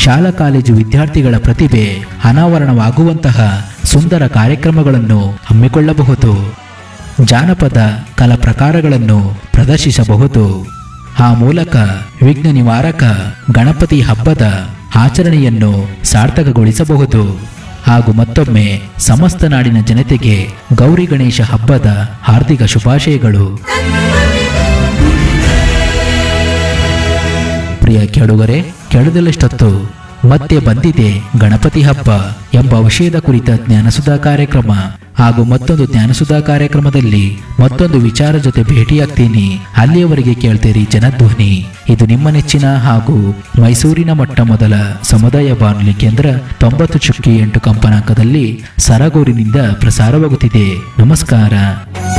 ಶಾಲಾ ಕಾಲೇಜು ವಿದ್ಯಾರ್ಥಿಗಳ ಪ್ರತಿಭೆ ಅನಾವರಣವಾಗುವಂತಹ ಸುಂದರ ಕಾರ್ಯಕ್ರಮಗಳನ್ನು ಹಮ್ಮಿಕೊಳ್ಳಬಹುದು ಜಾನಪದ ಕಲಾ ಪ್ರಕಾರಗಳನ್ನು ಪ್ರದರ್ಶಿಸಬಹುದು ಆ ಮೂಲಕ ವಿಘ್ನ ನಿವಾರಕ ಗಣಪತಿ ಹಬ್ಬದ ಆಚರಣೆಯನ್ನು ಸಾರ್ಥಕಗೊಳಿಸಬಹುದು ಹಾಗೂ ಮತ್ತೊಮ್ಮೆ ಸಮಸ್ತ ನಾಡಿನ ಜನತೆಗೆ ಗೌರಿ ಗಣೇಶ ಹಬ್ಬದ ಹಾರ್ದಿಕ ಶುಭಾಶಯಗಳು ಪ್ರಿಯ ಕೇಳುಗರೆ ಕೆಳದಲ್ಲಷ್ಟೊತ್ತು ಮತ್ತೆ ಬಂದಿದೆ ಗಣಪತಿ ಹಬ್ಬ ಎಂಬ ವಿಷಯದ ಕುರಿತ ಜ್ಞಾನಸುಧಾ ಕಾರ್ಯಕ್ರಮ ಹಾಗೂ ಮತ್ತೊಂದು ಜ್ಞಾನಸುಧಾ ಕಾರ್ಯಕ್ರಮದಲ್ಲಿ ಮತ್ತೊಂದು ವಿಚಾರ ಜೊತೆ ಭೇಟಿಯಾಗ್ತೀನಿ ಅಲ್ಲಿಯವರೆಗೆ ಕೇಳ್ತೀರಿ ಜನಧ್ವನಿ ಇದು ನಿಮ್ಮ ನೆಚ್ಚಿನ ಹಾಗೂ ಮೈಸೂರಿನ ಮೊಟ್ಟ ಮೊದಲ ಸಮುದಾಯ ಬಾನುಲಿ ಕೇಂದ್ರ ತೊಂಬತ್ತು ಚುಕ್ಕಿ ಎಂಟು ಕಂಪನಾಂಕದಲ್ಲಿ ಸರಗೂರಿನಿಂದ ಪ್ರಸಾರವಾಗುತ್ತಿದೆ ನಮಸ್ಕಾರ